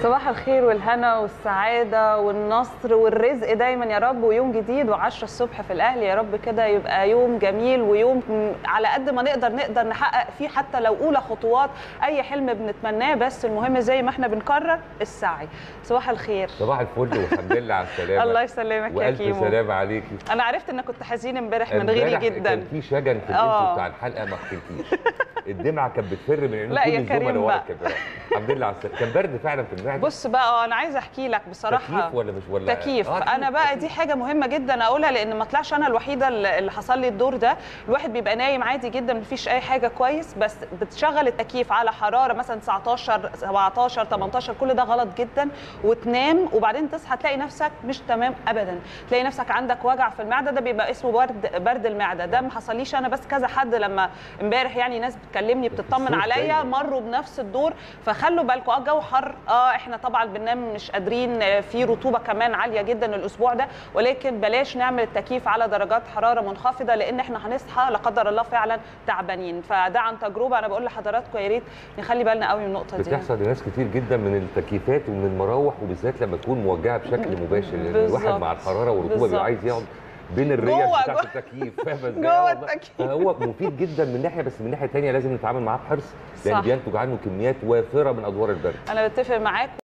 صباح الخير والهنا والسعادة والنصر والرزق دايما يا رب ويوم جديد و10 الصبح في الأهلي يا رب كده يبقى يوم جميل ويوم على قد ما نقدر نقدر نحقق فيه حتى لو أولى خطوات أي حلم بنتمناه بس المهم زي ما احنا بنكرر السعي صباح الخير صباح الفل والحمد لله على السلامه الله يسلمك يا والف كيمو سلامه عليكي أنا عرفت إنك كنت حزين امبارح من غيري امبارح جدا كان في شجن في آه. الانترو بتاع الحلقه ما حكيتلكيش الدمعه كانت بتفر من عيون لا كل يا الزملاء كريم ورا بقى. الكاميرا الحمد لله على السلامه كان برد فعلا في المعده بص بقى آه، انا عايزه احكي لك بصراحه تكييف ولا مش ولا تكييف آه، انا بقى تكييف. دي حاجه مهمه جدا اقولها لان ما طلعش انا الوحيده اللي اللي حصل لي الدور ده الواحد بيبقى نايم عادي جدا مفيش اي حاجه كويس بس بتشغل التكييف على حراره مثلا 19 17 18 كل ده غلط جدا وتنام وبعدين تصحى تلاقي نفسك مش تمام ابدا تلاقي نفسك عندك وجع في المعده ده بيبقى اسمه برد برد المعده ده ما حصليش انا بس كذا حد لما امبارح يعني ناس بتكلمني بتطمن الصوت عليا دايما. مروا بنفس الدور فخلوا بالكم اه الجو حر اه احنا طبعا بننام مش قادرين آه، في رطوبه كمان عاليه جدا الاسبوع ده ولكن بلاش نعمل التكييف على درجات حراره منخفضه لان احنا هنصحى لا قدر الله فعلا تعبانين فده عن تجربه انا بقول لحضراتكم يا ريت نخلي بالنا قوي من النقطه دي بتحصل لناس كتير جدا من التكييفات ومن المراوح وبالذات لما تكون موجهه بشكل مباشر لان الواحد بالظبط. مع الحراره والرطوبه بالظبط. بيبقى عايز يقعد بين الريش جوه- بتاعت جوه- التكييف فاهمه ازاي؟ جوه آه والله. التكييف. فهو مفيد جدا من ناحيه بس من ناحيه ثانيه لازم نتعامل معاه بحرص لان صح. بينتج عنه كميات وافره من ادوار البرد انا بتفق معاك